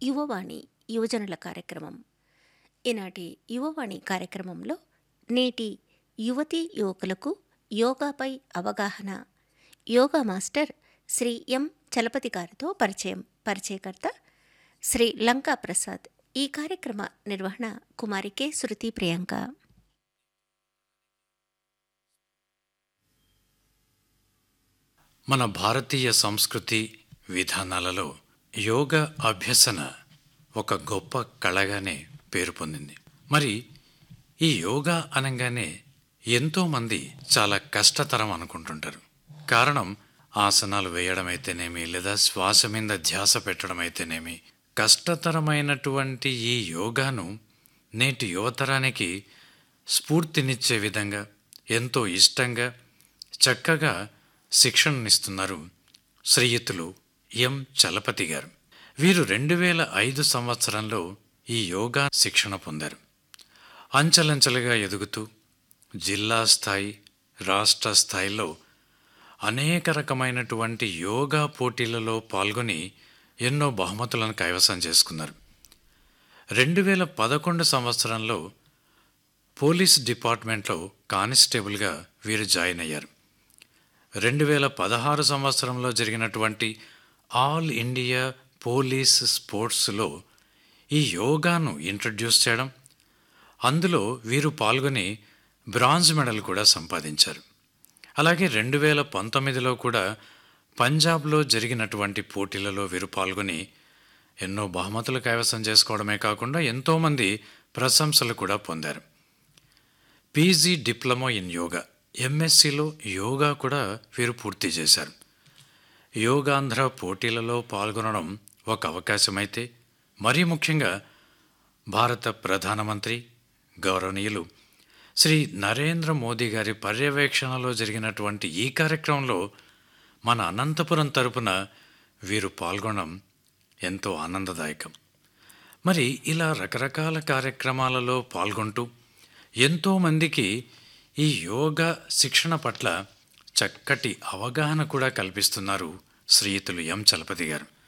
యువవాణి యువజనుల కార్యక్రమం ఈనాటి యువవాణి కార్యక్రమంలో నేటి యువతీ యువకులకు యోగాపై అవగాహన yoga master Sri M Chalapathi గారితో పరిచయం పరిచయకర్త శ్రీ లంకా ప్రసాద్ ఈ కార్యక్రమ నిర్వహణ కుమారి కె శృతి ప్రియాంక మన భారతీయ సంస్కృతి విధానాలలో యోగా అభ్యసన ఒక గొప్ప కళగానే పేరు పొందింది మరి ఈ యోగా అనగానే ఎంతోమంది చాలా కష్టతరం అనుకుంటుంటారు కారణం ఆసనాలు వేయడం అయితేనేమి లేదా శ్వాస మీద ధ్యాస పెట్టడం అయితేనేమి కష్టతరమైనటువంటి ఈ యోగాను నేటి యువతరానికి స్ఫూర్తినిచ్చే విధంగా ఎంతో ఇష్టంగా చక్కగా శిక్షణనిస్తున్నారు శ్రీయుతులు ఎం చలపతి గారు వీరు రెండు వేల ఐదు సంవత్సరంలో ఈ యోగా శిక్షణ పొందారు అంచెలంచెలుగా ఎదుగుతూ జిల్లా స్థాయి రాష్ట్ర స్థాయిలో అనేక రకమైనటువంటి యోగా పోటీలలో పాల్గొని ఎన్నో బహుమతులను కైవసం చేసుకున్నారు రెండు వేల పదకొండు సంవత్సరంలో పోలీస్ డిపార్ట్మెంట్లో కానిస్టేబుల్గా వీరు జాయిన్ అయ్యారు రెండు వేల పదహారు సంవత్సరంలో జరిగినటువంటి ఆల్ ఇండియా పోలీస్ స్పోర్ట్స్లో ఈ యోగాను ఇంట్రడ్యూస్ చేయడం అందులో వీరు పాల్గొని బ్రాంజ్ మెడల్ కూడా సంపాదించారు అలాగే రెండు వేల పంతొమ్మిదిలో కూడా పంజాబ్లో జరిగినటువంటి పోటీలలో వీరు పాల్గొని ఎన్నో బహుమతులు కైవసం చేసుకోవడమే కాకుండా ఎంతోమంది ప్రశంసలు కూడా పొందారు పీజీ డిప్లొమా ఇన్ యోగా ఎంఎస్సిలో యోగా కూడా వీరు పూర్తి చేశారు యోగాంధ్ర పోటీలలో పాల్గొనడం ఒక అవకాశమైతే మరీ ముఖ్యంగా భారత ప్రధానమంత్రి గౌరవనీయులు శ్రీ నరేంద్ర మోదీ గారి పర్యవేక్షణలో జరిగినటువంటి ఈ కార్యక్రమంలో మన అనంతపురం తరపున వీరు పాల్గొనడం ఎంతో ఆనందదాయకం మరి ఇలా రకరకాల కార్యక్రమాలలో పాల్గొంటూ ఎంతోమందికి ఈ యోగా శిక్షణ పట్ల చక్కటి అవగాహన కూడా కల్పిస్తున్నారు శ్రీయుతులు ఎం చలపతి గారు